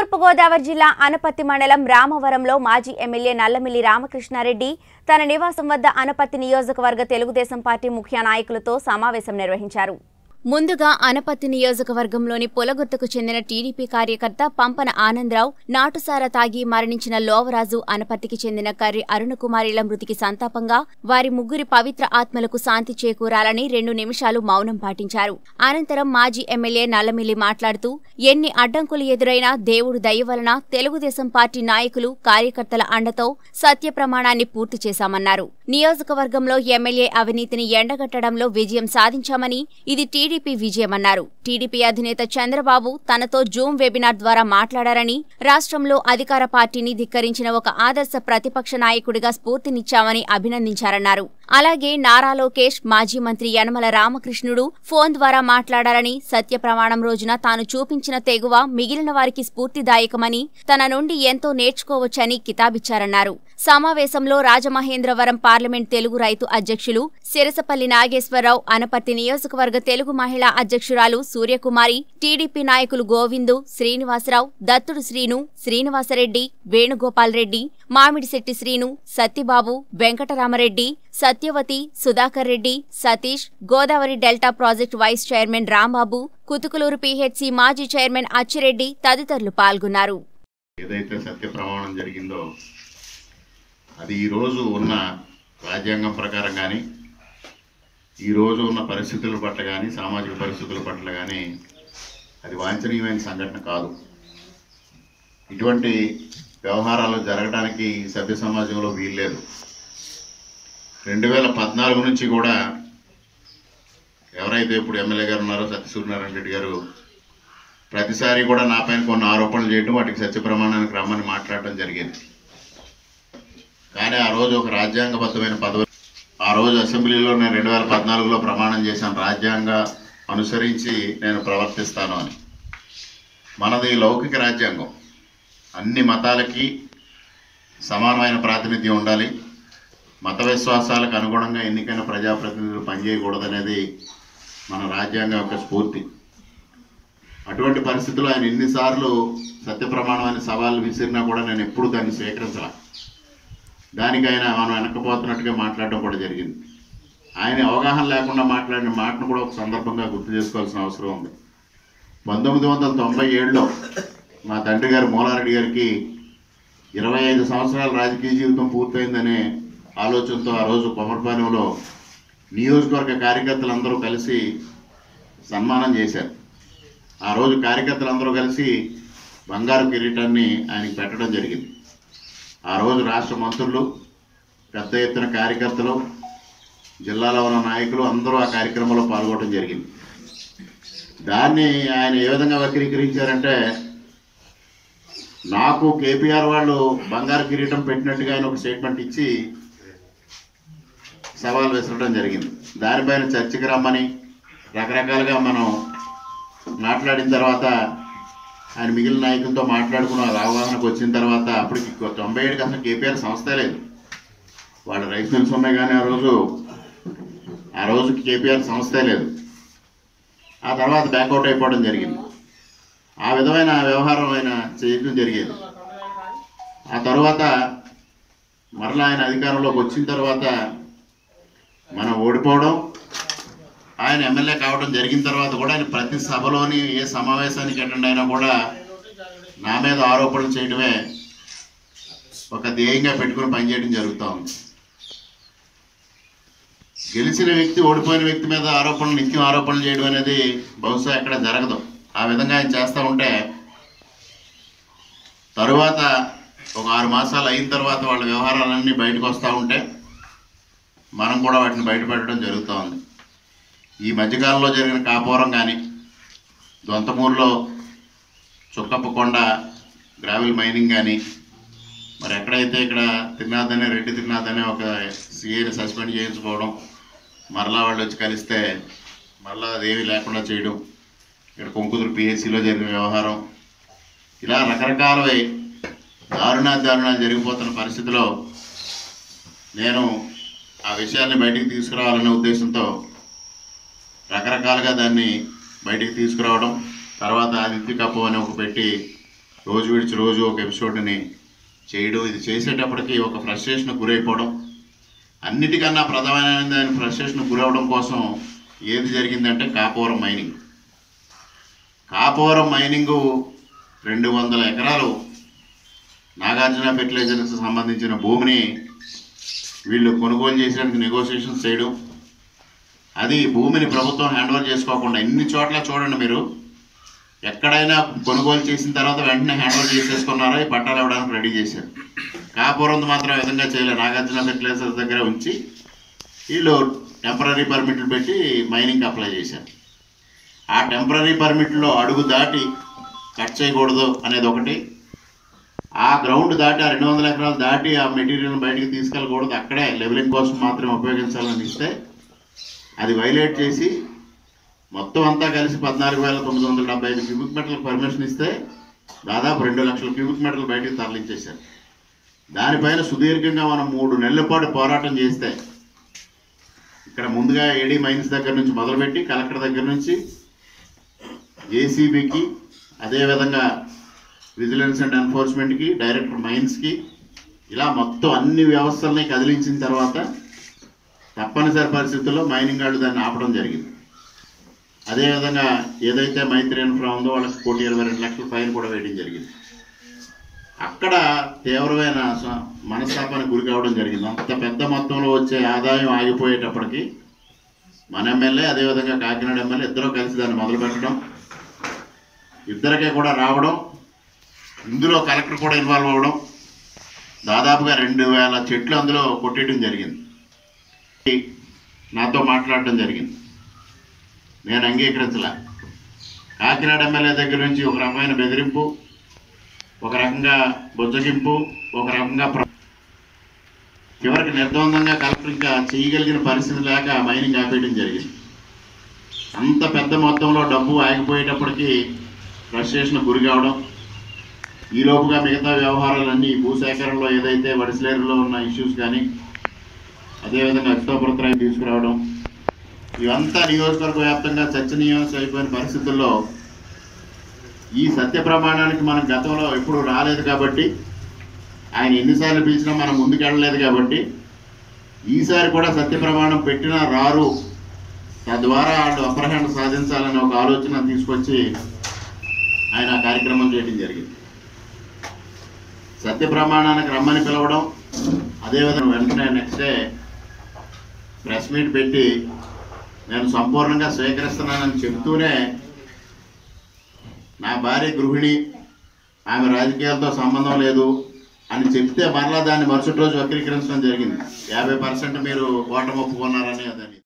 తూర్పుగోదావరి జిల్లా అనపత్తి మండలం రామవరంలో మాజీ ఎమ్మెల్యే నల్లమిల్లి రామకృష్ణారెడ్డి తన నివాసం వద్ద అనపత్తి నియోజకవర్గ తెలుగుదేశం పార్టీ ముఖ్య నాయకులతో సమావేశం నిర్వహించారు ముందుగా అనపత్తి నియోజకవర్గంలోని పొలగుర్తుకు చెందిన టీడీపీ కార్యకర్త పంపన ఆనందరావు నాటుసార తాగి మరణించిన లోవరాజు అనపత్తికి చెందిన కర్రి అరుణకుమారిల మృతికి సంతాపంగా వారి ముగ్గురి పవిత్ర ఆత్మలకు శాంతి చేకూరాలని రెండు నిమిషాలు మౌనం పాటించారు అనంతరం మాజీ ఎమ్మెల్యే నల్లమిల్లి మాట్లాడుతూ ఎన్ని అడ్డంకులు ఎదురైనా దేవుడు దయ వలన తెలుగుదేశం పార్టీ నాయకులు కార్యకర్తల అండతో సత్య ప్రమాణాన్ని పూర్తి చేశామన్నారు నియోజకవర్గంలో ఎమ్మెల్యే అవినీతిని ఎండగట్టడంలో విజయం సాధించామని ఇది టీడీపీ విజయమన్నారు టీడీపీ అధినేత చంద్రబాబు తనతో జూమ్ వెబినార్ ద్వారా మాట్లాడారని రాష్ట్రంలో అధికార పార్టీని ధిక్కరించిన ఒక ఆదర్శ ప్రతిపక్ష నాయకుడిగా స్ఫూర్తినిచ్చామని అభినందించారన్నారు అలాగే నారా లోకేష్ మాజీ మంత్రి యనమల రామకృష్ణుడు ఫోన్ ద్వారా మాట్లాడారని సత్య ప్రమాణం రోజున తాను చూపించిన తెగువ మిగిలిన వారికి స్ఫూర్తిదాయకమని తన నుండి ఎంతో నేర్చుకోవచ్చని కితాబిచ్చారన్నారు సమావేశంలో రాజమహేంద్రవరం పార్లమెంట్ తెలుగు రైతు అధ్యక్షులు సిరసపల్లి నాగేశ్వరరావు అనపర్తి నియోజకవర్గ తెలుగు మహిళా అధ్యక్షురాలు సూర్యకుమారి టీడీపీ నాయకులు Govindu Srinivasarao Dattudu Srinu Srinivasareddy Venugopal Reddy Mamidisetti Srinu Sattibabu Venkataramareddy Satyavathi Sudhakar Reddy Satish Godavari delta project vice chairman Rambabu Kuthukuluru PHC మాజీ చైర్మన్ అచ్చిరెడ్డి తదితరులు పాల్గొన్నారు ఏదైతే సత్య ప్రమాణం జరిగిందో అది ఈరోజు ఉన్న రాజ్యాంగం ప్రకారం కానీ ఈరోజు ఉన్న పరిస్థితుల పట్ల కానీ సామాజిక పరిస్థితుల పట్ల కానీ అది వాంఛనీయమైన సంఘటన కాదు ఇటువంటి వ్యవహారాలు జరగడానికి సభ్య సమాజంలో వీల్లేదు రెండు వేల పద్నాలుగు నుంచి కూడా ఎవరైతే ఇప్పుడు ఎమ్మెల్యే గారు ఉన్నారో సత్యసూర్యనారాయణ రెడ్డి గారు ప్రతిసారి కూడా నా పైన కొన్ని ఆరోపణలు చేయడం వాటికి సత్య ప్రమాణానికి రమ్మని మాట్లాడటం జరిగింది కానీ ఆ రోజు ఒక రాజ్యాంగబద్ధమైన పదవి ఆ రోజు అసెంబ్లీలో నేను రెండు వేల పద్నాలుగులో ప్రమాణం చేశాను రాజ్యాంగ అనుసరించి నేను ప్రవర్తిస్తాను అని మనది లౌకిక రాజ్యాంగం అన్ని మతాలకి సమానమైన ప్రాతినిధ్యం ఉండాలి మత విశ్వాసాలకు అనుగుణంగా ఎన్నికైన ప్రజాప్రతినిధులు పనిచేయకూడదనేది మన రాజ్యాంగం యొక్క స్ఫూర్తి అటువంటి పరిస్థితుల్లో ఆయన ఎన్నిసార్లు సత్య ప్రమాణమైన సవాళ్ళు విసిరినా కూడా నేను ఎప్పుడు దాన్ని స్వీకరించాల దానికి ఆయన మనం వెనక్కపోతున్నట్టుగా మాట్లాడడం కూడా జరిగింది ఆయన అవగాహన లేకుండా మాట్లాడిన మాటను కూడా ఒక సందర్భంగా గుర్తు చేసుకోవాల్సిన అవసరం ఉంది పంతొమ్మిది వందల తొంభై ఏడులో మా తండ్రి గారు మూలారెడ్డి గారికి ఇరవై ఐదు సంవత్సరాల రాజకీయ జీవితం పూర్తయిందనే ఆలోచనతో ఆ రోజు కొమరపాలెంలో నియోజకవర్గ కార్యకర్తలందరూ కలిసి సన్మానం చేశారు ఆ రోజు కార్యకర్తలందరూ కలిసి బంగారు కిరీటాన్ని ఆయనకి పెట్టడం జరిగింది ఆ రోజు రాష్ట్ర మంత్రులు పెద్ద ఎత్తున కార్యకర్తలు జిల్లాలో ఉన్న నాయకులు అందరూ ఆ కార్యక్రమంలో పాల్గొనడం జరిగింది దాన్ని ఆయన ఏ విధంగా వక్రీకరించారంటే నాకు కేపీఆర్ వాళ్ళు బంగారు కిరీటం పెట్టినట్టుగా ఆయన ఒక స్టేట్మెంట్ ఇచ్చి సవాల్ విసరడం జరిగింది దానిపైన చర్చకి రమ్మని రకరకాలుగా మనం మాట్లాడిన తర్వాత ఆయన మిగిలిన నాయకులతో మాట్లాడుకున్న అవగాహనకు వచ్చిన తర్వాత అప్పటికి తొంభై ఏడుకి అసలు కేపీఆర్ సంస్థే లేదు వాళ్ళ రైస్ మిల్స్ ఉన్నాయి కానీ ఆ రోజు ఆ రోజు కేపీఆర్ సంస్థే లేదు ఆ తర్వాత బ్యాకౌట్ అయిపోవడం జరిగింది ఆ విధమైన వ్యవహారం ఆయన చేయడం జరిగేది ఆ తర్వాత మరలా ఆయన అధికారంలోకి వచ్చిన తర్వాత మనం ఓడిపోవడం ఆయన ఎమ్మెల్యే కావడం జరిగిన తర్వాత కూడా ఆయన ప్రతి సభలోని ఏ సమావేశానికి అటెండ్ అయినా కూడా నా మీద ఆరోపణలు చేయడమే ఒక ధ్యేయంగా పెట్టుకుని పనిచేయడం జరుగుతూ ఉంది గెలిచిన వ్యక్తి ఓడిపోయిన వ్యక్తి మీద ఆరోపణలు నిత్యం ఆరోపణలు చేయడం అనేది బహుశా ఎక్కడ జరగదు ఆ విధంగా ఆయన చేస్తూ ఉంటే తరువాత ఒక ఆరు మాసాలు అయిన తర్వాత వాళ్ళ వ్యవహారాలన్నీ బయటకు వస్తూ ఉంటే మనం కూడా వాటిని బయటపెట్టడం జరుగుతూ ఉంది ఈ మధ్యకాలంలో జరిగిన కాపురం కానీ దొంతమూరులో చుక్కప్పకొండ గ్రావెల్ మైనింగ్ కానీ మరి ఎక్కడైతే ఇక్కడ తిరునాథ్ అనే రెడ్డి తిరునాథ్ అనే ఒక సీఏని సస్పెండ్ చేయించుకోవడం మరలా వాళ్ళు వచ్చి కలిస్తే మరలా అదేమీ లేకుండా చేయడం ఇక్కడ కొంకుదురు పిఎస్సిలో జరిగిన వ్యవహారం ఇలా రకరకాలవై దారుణా దారుణాలు జరిగిపోతున్న పరిస్థితిలో నేను ఆ విషయాన్ని బయటికి తీసుకురావాలనే ఉద్దేశంతో రకరకాలుగా దాన్ని బయటికి తీసుకురావడం తర్వాత ఆదిత్య కప్పు అని ఒక పెట్టి రోజు విడిచి రోజు ఒక ఎపిసోడ్ని చేయడం ఇది చేసేటప్పటికి ఒక ఫ్రస్ట్రేషన్ గురైపోవడం అన్నిటికన్నా ప్రధానమైన ఫ్రస్ట్రేషన్ గురవడం కోసం ఏది జరిగిందంటే కాపవరం మైనింగ్ కాపవరం మైనింగు రెండు వందల ఎకరాలు నాగార్జున ఫెర్టిలైజర్స్ సంబంధించిన భూమిని వీళ్ళు కొనుగోలు చేసేందుకు నెగోసియేషన్స్ చేయడం అది భూమిని ప్రభుత్వం హ్యాండ్ ఓవర్ చేసుకోకుండా ఇన్ని చోట్ల చూడండి మీరు ఎక్కడైనా కొనుగోలు చేసిన తర్వాత వెంటనే హ్యాండ్ ఓవర్ చేసేసుకున్నారో ఈ పట్టాలు ఇవ్వడానికి రెడీ చేశారు కాపురం మాత్రం ఆ విధంగా చేయలేదు నాగార్జున ఫెర్టిలైజర్స్ దగ్గర ఉంచి వీళ్ళు టెంపరీ పర్మిట్లు పెట్టి మైనింగ్ అప్లై చేశారు ఆ టెంపరీ పర్మిట్లో అడుగు దాటి కట్ చేయకూడదు అనేది ఒకటి ఆ గ్రౌండ్ దాటి ఆ రెండు వందల ఎకరాలు దాటి ఆ మెటీరియల్ బయటికి తీసుకెళ్ళకూడదు అక్కడే లెవెలింగ్ కోసం మాత్రమే ఉపయోగించాలని ఇస్తే అది వైలేట్ చేసి మొత్తం అంతా కలిసి పద్నాలుగు వేల తొమ్మిది వందల డెబ్బై ఐదు క్యూబిక్ మీటర్లకు పర్మిషన్ ఇస్తే దాదాపు రెండు లక్షల క్యూబిక్ మీటర్లు బయటికి తరలించేశారు దానిపైన సుదీర్ఘంగా మనం మూడు నెలల పాటు పోరాటం చేస్తే ఇక్కడ ముందుగా ఏడీ మైన్స్ దగ్గర నుంచి మొదలుపెట్టి కలెక్టర్ దగ్గర నుంచి ఏసీబీకి అదేవిధంగా విజిలెన్స్ అండ్ ఎన్ఫోర్స్మెంట్కి డైరెక్టర్ మైన్స్కి ఇలా మొత్తం అన్ని వ్యవస్థల్ని కదిలించిన తర్వాత తప్పనిసరి పరిస్థితుల్లో మైనింగ్ వాళ్ళు దాన్ని ఆపడం జరిగింది అదేవిధంగా ఏదైతే మైత్రి ఇన్ఫ్రా ఉందో వాళ్ళకి కోటి ఇరవై రెండు లక్షల ఫైన్ కూడా వేయడం జరిగింది అక్కడ తీవ్రమైన స- మనస్తాపానికి గురి కావడం జరిగింది అంత పెద్ద మొత్తంలో వచ్చే ఆదాయం ఆగిపోయేటప్పటికి మన ఎమ్మెల్యే అదేవిధంగా కాకినాడ ఎమ్మెల్యే ఇద్దరు కలిసి దాన్ని మొదలు పెట్టడం ఇద్దరికే కూడా రావడం ఇందులో కలెక్టర్ కూడా ఇన్వాల్వ్ అవ్వడం దాదాపుగా రెండు వేల చెట్లు అందులో కొట్టేయడం జరిగింది నాతో మాట్లాడడం జరిగింది నేను అంగీకరించలే కాకినాడ ఎమ్మెల్యే దగ్గర నుంచి ఒక రకమైన బెదిరింపు ఒక రకంగా బుజ్జగింపు ఒక రకంగా ప్ర- చివరికి నిర్ద్వందంగా కలెక్టర్ ఇంకా చేయగలిగిన పరిస్థితి లేక మైనింగ్ ఆపేయడం జరిగింది అంత పెద్ద మొత్తంలో డబ్బు ఆగిపోయేటప్పటికి ఫ్రస్ట్రేషన్ గురి కావడం ఈ లోపుగా మిగతా వ్యవహారాలన్నీ భూసేకరణలో ఏదైతే వడిసలేరులో ఉన్న ఇష్యూస్ కానీ అదేవిధంగా అక్టోబర్ తీసుకురావడం ఇవంతా నియోజకవర్గ వ్యాప్తంగా చర్చనీయాంశం అయిపోయిన పరిస్థితుల్లో ఈ సత్య ప్రమాణానికి మనం గతంలో ఎప్పుడు రాలేదు కాబట్టి ఆయన ఎన్నిసార్లు పిలిచినా మనం ముందుకు వెళ్ళలేదు కాబట్టి ఈసారి కూడా సత్య ప్రమాణం పెట్టినా రారు తద్వారా వాళ్ళు అప్పర్ హ్యాండ్ సాధించాలనే ఒక ఆలోచన తీసుకొచ్చి ఆయన ఆ కార్యక్రమం చేయడం జరిగింది సత్య ప్రమాణానికి రమ్మని పిలవడం అదేవిధంగా వెంటనే నెక్స్ట్ డే ప్రెస్ మీట్ పెట్టి నేను సంపూర్ణంగా స్వీకరిస్తున్నానని చెప్తూనే నా భార్య గృహిణి ఆమె రాజకీయాలతో సంబంధం లేదు అని చెప్తే మరలా దాన్ని మరుసటి రోజు వక్రీకరించడం జరిగింది యాభై పర్సెంట్ మీరు ఓటమి ఒప్పుకున్నారని అదని